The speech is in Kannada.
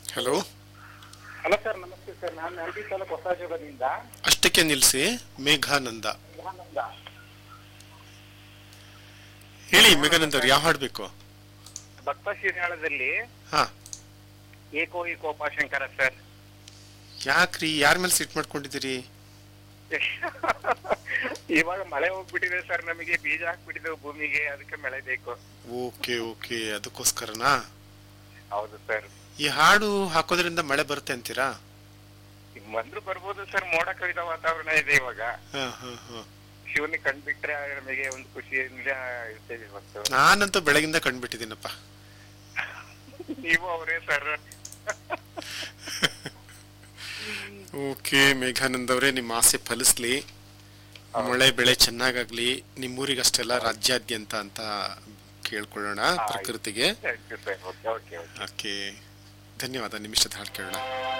ಹಲೋ ಹಲೋ ಸರ್ ನಮಸ್ತೆ ಸರ್ ನಾನು ಹಂಪಿ ತಾಲೂಕು ಹೊಸಜೋಗದಿಂದ ಅಷ್ಟಕ್ಕೆ ನಿಲ್ಲಿಸಿ ಮೇಘಾನಂದ ಆನಂದ ಹೇಳಿ ಮೇಘಾನಂದ ಅವ್ರು ಯಾವ ಹಾಡ್ಬೇಕು ಭಕ್ತ ಶ್ರೀನಾಳದಲ್ಲಿ ಹಾ ಏಕೋ ಏಕೋ ಶಂಕರ ಸರ್ ಯಾಕ್ರಿ ಯಾರ ಮೇಲೆ ಸಿಟ್ ಮಾಡ್ಕೊಂಡಿದ್ದೀರಿ ಇವಾಗ ಮಳೆ ಹೋಗ್ಬಿಟ್ಟಿದೆ ಸರ್ ನಮಗೆ ಬೀಜ ಹಾಕ್ಬಿಟ್ಟಿದೆ ಭೂಮಿಗೆ ಅದಕ್ಕೆ ಮಳೆ ಬೇಕು ಓಕೆ ಓಕೆ ಅದಕ್ಕೋಸ್ಕರನಾ ಹೌದು ಸರ್ ಈ ಹಾಡು ಹಾಕೋದ್ರಿಂದ ಮಳೆ ಬರುತ್ತೆ ಅಂತೀರಾ ಬಂದ್ರು ಬರ್ಬೋದು ಸರ್ ಮೋಡ ಕವಿದ ವಾತಾವರಣ ಇದೆ ಇವಾಗ ಹಾ ಹಾ ಹಾ ಶಿವನಿಗೆ ಕಂಡ್ಬಿಟ್ರೆ ನಮಗೆ ಒಂದು ಖುಷಿಯಿಂದ ಇರ್ತೇವೆ ಇವತ್ತು ನಾನಂತೂ ಬೆಳಗಿಂದ ಕಂಡ್ಬಿಟ್ಟಿದ್ದೀನಪ್ಪ ನೀವು ಅವರೇ ಸರ್ ಓಕೆ ಮೇಘಾನಂದ್ ಅವರೇ ನಿಮ್ಮ ಆಸೆ ಫಲಿಸ್ಲಿ ಮಳೆ ಬೆಳೆ ಚೆನ್ನಾಗಾಗ್ಲಿ ನಿಮ್ಮೂರಿಗಷ್ಟೆಲ್ಲ ರಾಜ್ಯಾದ್ಯಂತ ಅಂತ ಕೇಳ್ಕೊಳ್ಳೋಣ ಪ್ರಕೃತಿಗೆ thank you sir okay okay okay okay ಧನ್ಯವಾದ ನಿಮಿಷದ ಹಾಡು ಕೇಳೋಣ